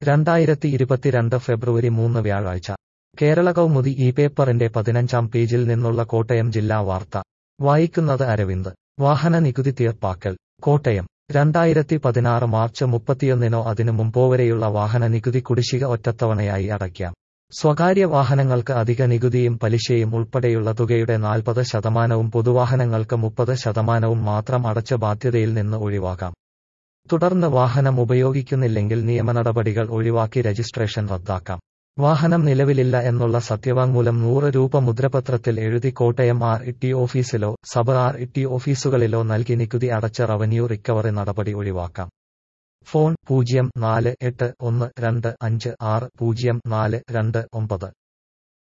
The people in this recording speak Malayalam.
രണ്ടായിരത്തി ഇരുപത്തിരണ്ട് ഫെബ്രുവരി മൂന്ന് വ്യാഴാഴ്ച കേരള കൗമുദി ഈ പേപ്പറിന്റെ പതിനഞ്ചാം പേജിൽ നിന്നുള്ള കോട്ടയം ജില്ലാ വാർത്ത വായിക്കുന്നത് അരവിന്ദ് വാഹന നികുതി തീർപ്പാക്കൽ കോട്ടയം രണ്ടായിരത്തി പതിനാറ് മാർച്ച് മുപ്പത്തിയൊന്നിനോ അതിനു മുമ്പോ വരെയുള്ള വാഹന നികുതി കുടിശ്ശിക ഒറ്റത്തവണയായി അടയ്ക്കാം സ്വകാര്യ വാഹനങ്ങൾക്ക് അധിക നികുതിയും പലിശയും ഉൾപ്പെടെയുള്ള തുകയുടെ നാൽപ്പത് ശതമാനവും പൊതുവാഹനങ്ങൾക്ക് മുപ്പത് ശതമാനവും മാത്രം അടച്ച ബാധ്യതയിൽ നിന്ന് ഒഴിവാക്കാം തുടർന്ന് വാഹനം ഉപയോഗിക്കുന്നില്ലെങ്കിൽ നിയമനടപടികൾ ഒഴിവാക്കി രജിസ്ട്രേഷൻ റദ്ദാക്കാം വാഹനം നിലവിലില്ല എന്നുള്ള സത്യവാങ്മൂലം നൂറ് രൂപ മുദ്രപത്രത്തിൽ എഴുതി കോട്ടയം ആർ ഇ ഓഫീസിലോ സബ് ആർ ഇ ഓഫീസുകളിലോ നൽകി നികുതി അടച്ച റവന്യൂ റിക്കവറി നടപടി ഒഴിവാക്കാം ഫോൺ പൂജ്യം നാല് എട്ട് ഒന്ന് രണ്ട് അഞ്ച് ആറ് പൂജ്യം നാല് രണ്ട് ഒമ്പത്